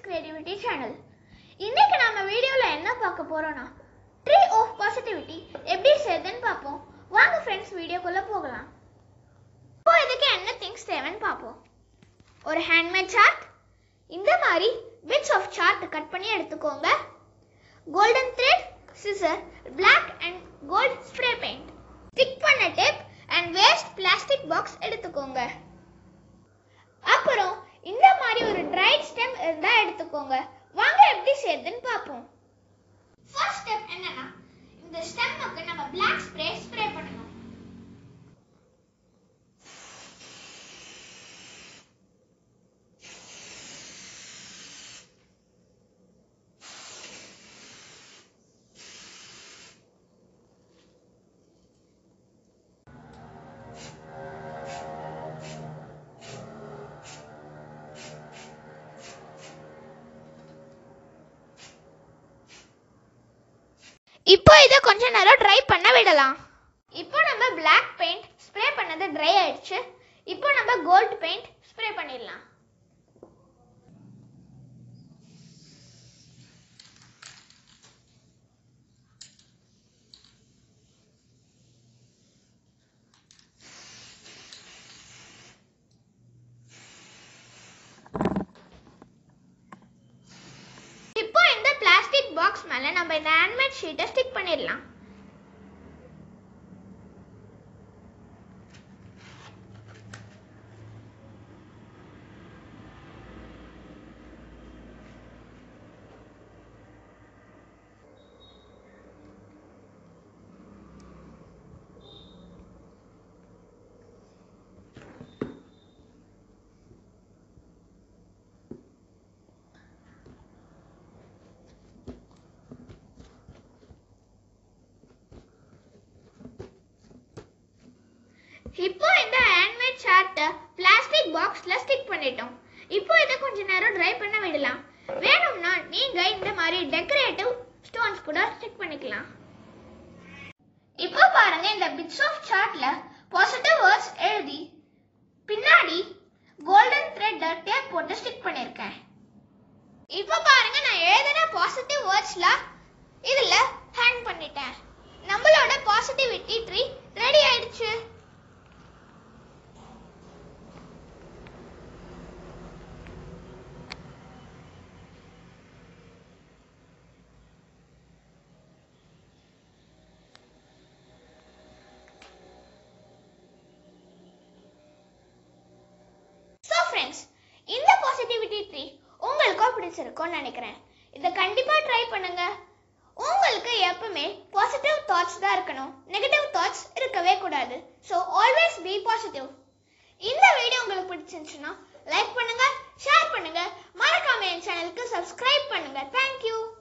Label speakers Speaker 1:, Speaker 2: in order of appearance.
Speaker 1: creativity channel இன்னைக்கு நம்ம வீடியோல என்ன பார்க்க போறோம்னா ட்ரீ ஆஃப் பாசிட்டிவிட்டி எப்படி செய்யுதுன்னு பார்ப்போம் வாங்க ஃப்ரெண்ட்ஸ் வீடியோக்குள்ள போகலாம் இப்போ இதுக்கு என்ன திங்ஸ் தேவைன்னு பார்ப்போம் ஒரு ஹேண்ட்மேட் சார்ட் இந்த மாதிரி பிட்ஸ் ஆஃப் சார்ட் கட் பண்ணி எடுத்துக்கோங்க golden thread scissor black and gold spray paint stick பண்ண tape and waste plastic box எடுத்துக்கோங்க அப்புறம் இந்த மாதிரி ஒரு ட்ரைட் ஸ்டெம் இருந்தா எடுத்துக்கோங்க வாங்க எப்படி செய்யுதுன்னு பார்ப்போம் ஃபர்ஸ்ட் ஸ்டெப் என்னன்னா இந்த ஸ்டெம்முக்கு நம்ம Black ஸ்ப்ரே ஸ்ப்ரே பண்ணணும் இப்போ இதை கொஞ்ச நேரம் ட்ரை பண்ண விடலாம் இப்போ நம்ம Black பெயிண்ட் ஸ்ப்ரே பண்ணது ட்ரை ஆயிடுச்சு இப்போ நம்ம கோல்ட் பெயிண்ட் ஸ்ப்ரே பண்ணிடலாம் இப்போ இந்த பிளாஸ்டிக் பாக்ஸ் மேல நம்ம இந்த ஹேண்ட்மேட் ஷீட்டை ஸ்டிக் பண்ணிடலாம் இப்போ இந்த ஹேண்ட்மேட் சார்ட்டை பிளாஸ்டிக் பாக்ஸ்ல ஸ்டிக் பண்ணிட்டோம் இப்போ இதை கொஞ்ச நேரம் ட்ரை பண்ண விடலாம் வேணும்னா நீங்க இந்த மாதிரி டெக்கரேட்டிவ் ஸ்டோன்ஸ் கூட ஸ்டிக் பண்ணிக்கலாம் இப்போ பாருங்க இந்த பிட்ஸ் ஆஃப் சார்ட்ல பாசிட்டிவ் வேர்ட்ஸ் எழுதி பின்னாடி கோல்டன் த்ரெட் டேப் போட்டு ஸ்டிக் பண்ணிருக்கேன் இப்போ பாருங்க நான் எழுதின பாசிட்டிவ் வேர்ட்ஸ்ல இதுல ஹேங் பண்ணிட்டேன் நம்மளோட பாசிட்டிவிட்டி ட்ரீ ரெடி ஆயிடுச்சு ஸோ ஃப்ரெண்ட்ஸ் இந்த பாசிட்டிவிட்டி ட்ரீ உங்களுக்கும் பிடிச்சிருக்கும்னு நினைக்கிறேன் இதை கண்டிப்பாக ட்ரை பண்ணுங்க உங்களுக்கு எப்பவுமே பாசிட்டிவ் தாட்ஸ் தான் இருக்கணும் நெகட்டிவ் தாட்ஸ் இருக்கவே கூடாது ஸோ ஆல்வேஸ் பி பாசிட்டிவ் இந்த வீடியோ உங்களுக்கு பிடிச்சிருந்துச்சுன்னா லைக் பண்ணுங்க ஷேர் பண்ணுங்க மறக்காம என் சேனலுக்கு சப்ஸ்கிரைப் பண்ணுங்க தேங்க்யூ